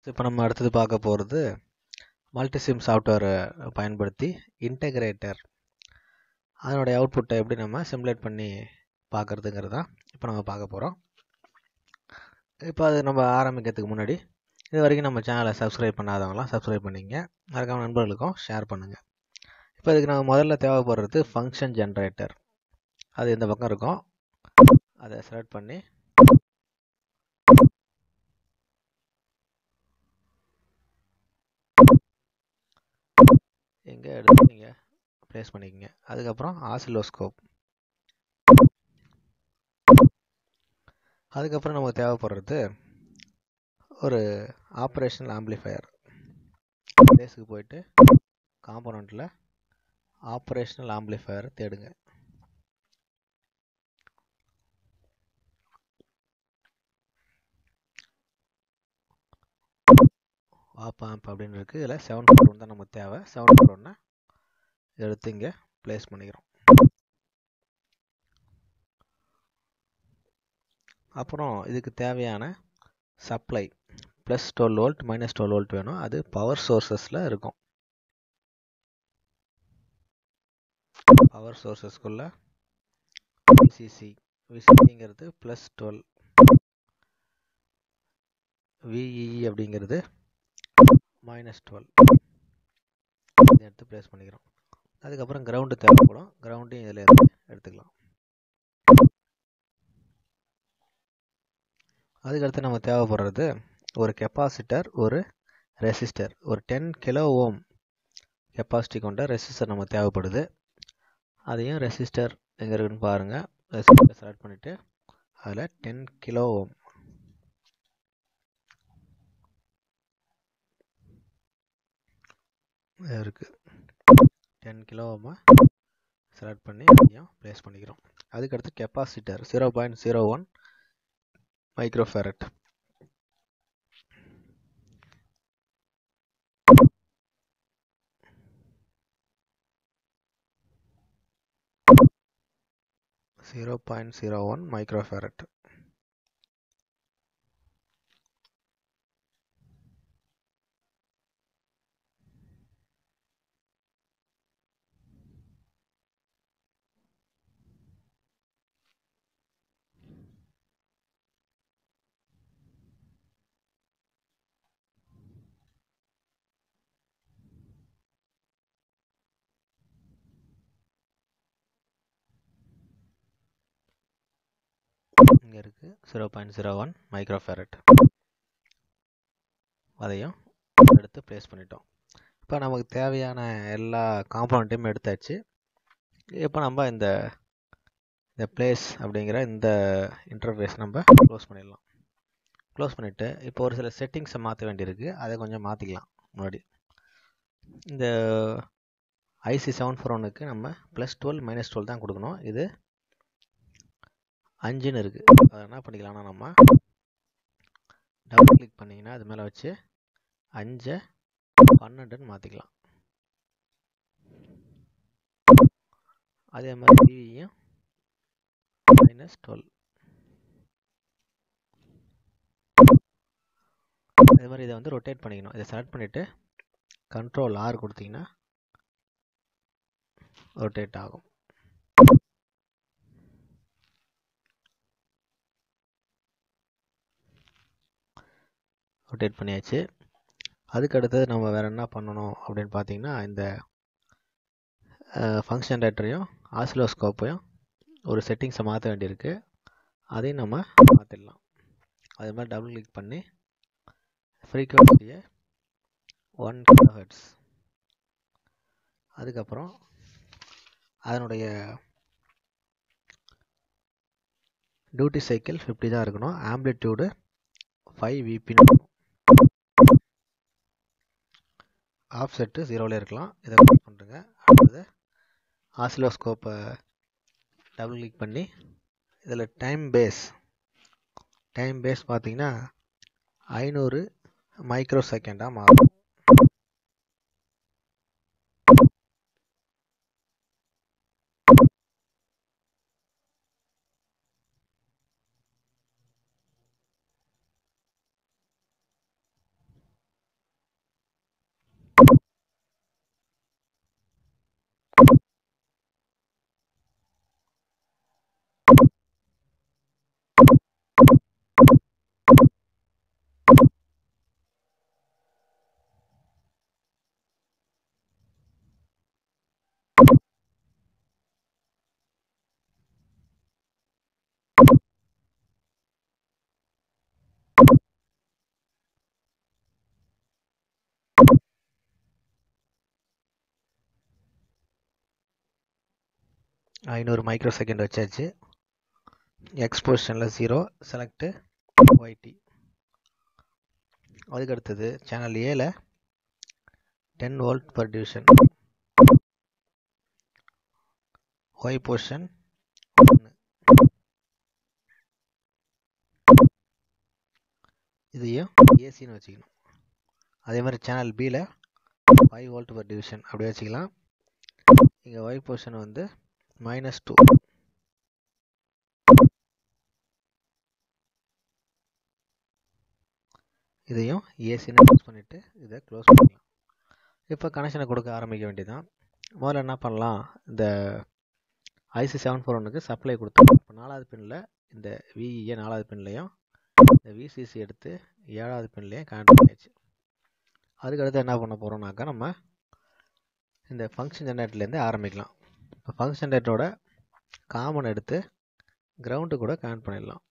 இப்போ நம்ம அடுத்தது பார்க்க போகிறது மல்டிசிம் சாஃப்ட்வேரை பயன்படுத்தி இன்டகிரேட்டர் அதனுடைய அவுட்புட்டை எப்படி நம்ம சிமுலேட் பண்ணி பார்க்குறதுங்கிறது தான் இப்போ நம்ம பார்க்க போகிறோம் இப்போ அது நம்ம ஆரம்பிக்கிறதுக்கு முன்னாடி இது வரைக்கும் நம்ம சேனலை சப்ஸ்கிரைப் பண்ணாதவங்களாம் சப்ஸ்கிரைப் பண்ணிங்க மறக்காம நண்பர்களுக்கும் ஷேர் பண்ணுங்கள் இப்போ இதுக்கு நம்ம முதல்ல தேவைப்படுறது ஃபங்க்ஷன் ஜென்ரேட்டர் அது இந்த பக்கம் இருக்கும் அதை செலக்ட் பண்ணி எங்கே எடுத்து நீங்கள் ப்ளேஸ் பண்ணிக்கங்க அதுக்கப்புறம் ஆசிலோஸ்கோப் அதுக்கப்புறம் நமக்கு தேவைப்படுறது ஒரு ஆப்ரேஷனல் ஆம்ப்ளிஃபையர் ப்ளேஸுக்கு போயிட்டு காம்போனண்ட்டில் ஆப்ரேஷனல் ஆம்ப்ளிஃபையர் தேடுங்க ஆப் ஆம்ப் அப்படின்னு இருக்குது இதில் செவன் ஃபோர் ஒன் தான் நமக்கு தேவை செவன் ஃபோர் ஒன்னை எடுத்து இங்கே ப்ளேஸ் பண்ணிக்கிறோம் அப்புறம் இதுக்கு தேவையான supply plus twelve volt minus twelve volt வேணும் அது பவர் சோர்சஸில் இருக்கும் பவர் சோர்சஸ்க்குள்ள விசிசி விசிசிங்கிறது ப்ளஸ் டுவெல் விஇஇ அப்படிங்கிறது மைனஸ் டுவெல் இதை எடுத்து ப்ளேஸ் பண்ணிக்கிறோம் அதுக்கப்புறம் கிரவுண்டு தேவைப்படும் கிரவுண்டையும் இதில் இருந்து எடுத்துக்கலாம் அதுக்கடுத்து நம்ம தேவைப்படுறது ஒரு கெப்பாசிட்டர் ஒரு ரெசிஸ்டர் ஒரு டென் கிலோ ஓம் கெப்பாசிட்டி கொண்ட ரெசிஸ்டர் நமக்கு தேவைப்படுது அதையும் ரெசிஸ்டர் எங்கே இருக்குன்னு பாருங்கள் ரெசிஸ்டர் செலக்ட் பண்ணிவிட்டு அதில் டென் கிலோ ஓம் இருக்குது டென் கிலோ ஓமை செலக்ட் பண்ணி அதையும் ப்ளேஸ் பண்ணிக்கிறோம் அதுக்கடுத்து capacitor zero point zero one microfarad zero point zero one microfarad இங்கே இருக்குது zero point zero one microfarad அதையும் எடுத்து ப்ளேஸ் பண்ணிட்டோம் இப்போ நமக்கு தேவையான எல்லா காம்பனண்ட்டையும் எடுத்தாச்சு இப்போ நம்ம இந்த இந்த பிளேஸ் அப்படிங்கிற இந்த இன்டர்ஃபேஸ் நம்ம க்ளோஸ் பண்ணிடலாம் க்ளோஸ் பண்ணிவிட்டு இப்போ ஒரு சில செட்டிங்ஸை மாற்ற வேண்டியிருக்கு அதை கொஞ்சம் மாற்றிக்கலாம் முன்னாடி இந்த ஐசி செவன் ஃபோர் ஒனுக்கு நம்ம ப்ளஸ் டுவெல் மைனஸ் டுவெல் தான் கொடுக்கணும் இது அஞ்சுன்னு இருக்குது அதை என்ன பண்ணிக்கலாம்னா நம்ம டபுள் கிளிக் பண்ணிங்கன்னா அது மேலே வச்சு அஞ்சை பன்னெண்டுன்னு மாற்றிக்கலாம் அதே மாதிரி டிவியும் மைனஸ் டுவெல் அதே மாதிரி இதை வந்து ரொட்டேட் பண்ணிக்கணும் இதை செலக்ட் பண்ணிவிட்டு கண்ட்ரோல் ஆர் கொடுத்தீங்கன்னா ரொட்டேட் ஆகும் ரொட்டேட் பண்ணியாச்சு அதுக்கு அடுத்தது நம்ம வேறு என்ன பண்ணணும் அப்படின்னு பார்த்தீங்கன்னா இந்த ஃபங்க்ஷன் டேட்டரையும் ஆசிலோஸ்கோப்பையும் ஒரு செட்டிங்ஸை மாற்ற வேண்டியிருக்கு அதையும் நம்ம மாற்றிடலாம் அது மாதிரி டபுள் கிளிக் பண்ணி ஃப்ரீக்குவன்சியை ஒன் கிலோ ஹெட்ஸ் அதுக்கப்புறம் அதனுடைய டியூட்டி சைக்கிள் ஃபிஃப்டி தான் இருக்கணும் ஆம்ப்ளிடியூடு ஃபைவ் விபின்னு இருக்கும் ஆஃப் செட்டு ஜீரோவில் இருக்கலாம் இதை க்ளிக் பண்ணுறேங்க அடுத்தது ஆசிலோஸ்கோப்பை டபுள் கிளிக் பண்ணி இதில் டைம் பேஸ் டைம் பேஸ் பார்த்தீங்கன்னா ஐநூறு மைக்ரோ செகண்டாக மாறும் ஐநூறு மைக்ரோ செகண்ட் வச்சாச்சு எக்ஸ் பொசிஷனில் ஜீரோ செலக்டு ஒய்டி அதுக்கு அடுத்தது சேனல் ஏல ten volt per division Y position இதையும் ஏசின்னு வச்சுக்கணும் அதே மாதிரி சேனல் பியில் ஃபைவ் வோல்ட் பர் டிவிஷன் அப்படி வச்சுக்கலாம் இங்கே ஒய் பொசிஷன் வந்து மைனஸ் டூ இதையும் ஏசின்னு க்ளோஸ் பண்ணிவிட்டு இதை க்ளோஸ் பண்ணிக்கலாம் இப்போ கனெக்ஷனை கொடுக்க ஆரம்பிக்க வேண்டியதான் முதல்ல என்ன பண்ணலாம் இந்த ஐசி செவன் ஃபோர் ஒனுக்கு சப்ளை கொடுத்தோம் இப்போ நாலாவது பின்னில் இந்த விஇஏ நாலாவது பின்லையும் இந்த விசிசி எடுத்து ஏழாவது பின்லையும் கனெக்ட் பண்ணியாச்சு அதுக்கடுத்து என்ன பண்ண போகிறோம்னாக்கா நம்ம இந்த ஃபங்க்ஷன் ஜென்ரேட்டர்லேருந்து ஆரம்பிக்கலாம் இப்போ ஃபங்க்ஷன் ஜென்ரேட்டரோட காமன் எடுத்து கிரவுண்டு கூட கனெக்ட் பண்ணிடலாம்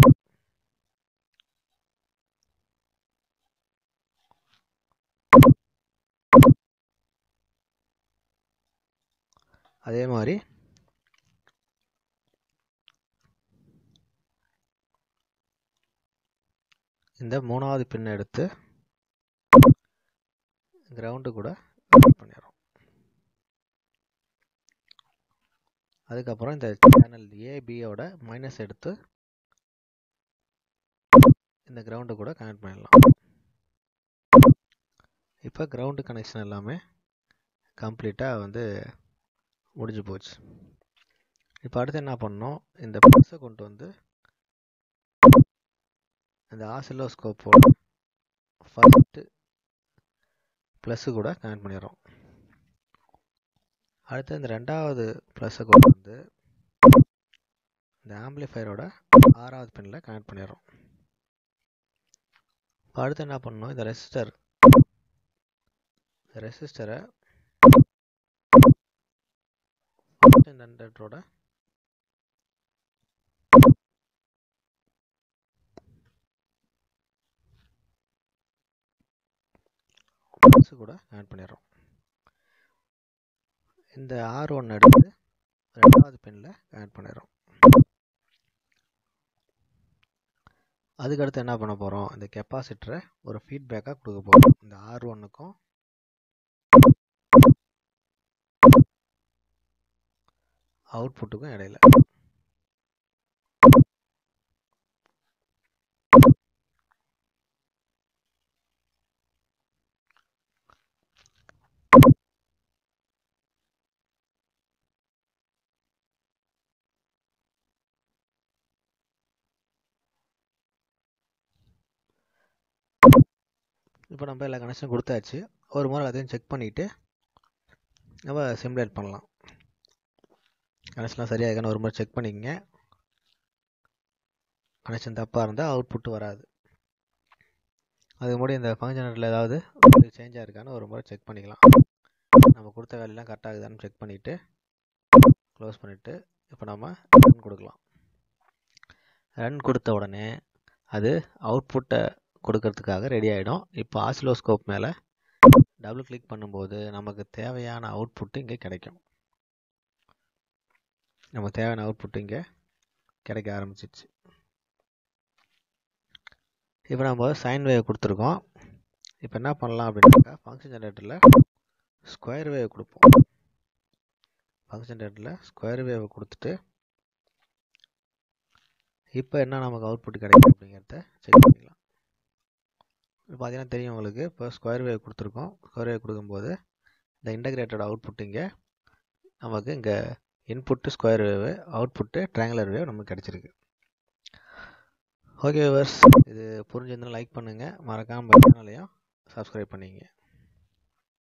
அதே மாதிரி இந்த மூணாவது பின்னை எடுத்து கிரவுண்டு கூட பண்ணிடுறோம் அதுக்கப்புறம் இந்த சேனல் ஏபியோட மைனஸ் எடுத்து இந்த கிரவுண்டு கூட கனெக்ட் பண்ணிடலாம் இப்போ கிரவுண்டு கனெக்ஷன் எல்லாமே கம்ப்ளீட்டாக வந்து முடிஞ்சு போச்சு இப்போ அடுத்து என்ன பண்ணோம் இந்த ப்ளஸ்ஸை கொண்டு வந்து இந்த ஆசிலோஸ்கோப்போட ஃபஸ்ட்டு ப்ளஸ்ஸு கூட கனெக்ட் பண்ணிடுறோம் அடுத்து இந்த ரெண்டாவது ப்ளஸ்ஸை கொண்டு வந்து இந்த ஆம்பிளிஃபயரோட ஆறாவது பின்னில் கனெக்ட் பண்ணிடுறோம் இப்போ அடுத்து என்ன பண்ணணும் இந்த ரெசிஸ்டர் ரெசிஸ்டரை ஜென்ரேட்டரோட கூட ஆட் பண்ணிடுறோம் இந்த ஆர் ஒன் எடுத்து ரெண்டாவது பின்னில் ஆட் பண்ணிடுறோம் அதுக்கடுத்து என்ன பண்ண போகிறோம் இந்த கெப்பாசிட்டரை ஒரு ஃபீட்பேக்காக கொடுக்க போகிறோம் இந்த ஆர் ஒன்னுக்கும் அவுட்புட்டுக்கும் இடையில இப்போ நம்ம எல்லா கனெக்ஷன் கொடுத்தாச்சு ஒரு முறை அதையும் செக் பண்ணிவிட்டு நம்ம சிமுலேட் பண்ணலாம் கனெக்ஷன்லாம் சரியாக இருக்கான்னு ஒரு முறை செக் பண்ணிக்கங்க கனெக்ஷன் தப்பாக இருந்தால் அவுட்புட்டு வராது அதுக்கு முன்னாடி இந்த ஃபங்க்ஷனரில் ஏதாவது சேஞ்சாக இருக்கான்னு ஒரு முறை செக் பண்ணிக்கலாம் நம்ம கொடுத்த வேலையெல்லாம் கரெக்டாக இருக்குதான்னு செக் பண்ணிவிட்டு க்ளோஸ் பண்ணிவிட்டு இப்போ நம்ம ரன் கொடுக்கலாம் ரன் கொடுத்த உடனே அது அவுட்புட்டை கொடுக்கறதுக்காக ரெடி ஆகிடும் இப்போ ஆசிலோஸ்கோப் மேலே டபுள் கிளிக் பண்ணும்போது நமக்கு தேவையான அவுட்புட்டு இங்கே கிடைக்கும் நமக்கு தேவையான அவுட்புட்டு இங்கே கிடைக்க ஆரம்பிச்சிச்சு இப்போ நம்ம சைன் வேவ் கொடுத்துருக்கோம் இப்போ என்ன பண்ணலாம் அப்படின்னாக்கா ஃபங்க்ஷன் ஜென்ரேட்டரில் ஸ்கொயர் வேவ் கொடுப்போம் ஃபங்க்ஷன் ஜென்ரேட்டரில் ஸ்கொயர் வேவ் கொடுத்துட்டு இப்போ என்ன நமக்கு அவுட்புட் கிடைக்கும் அப்படிங்கிறத செக் பண்ணிக்கலாம் இப்போ பார்த்தீங்கன்னா தெரியும் உங்களுக்கு இப்போ ஸ்கொயர் வேவ் கொடுத்துருக்கோம் ஸ்கொயர் வேவ் கொடுக்கும்போது இந்த இன்டகிரேட்டட் அவுட்புட் இங்கே நமக்கு இங்கே input square wave output triangular wave நமக்கு கிடச்சிருக்கு ஓகே விவர்ஸ் இது புரிஞ்சிருந்தால் லைக் பண்ணுங்கள் மறக்காமல் சேனலையும் சப்ஸ்கிரைப் பண்ணிங்க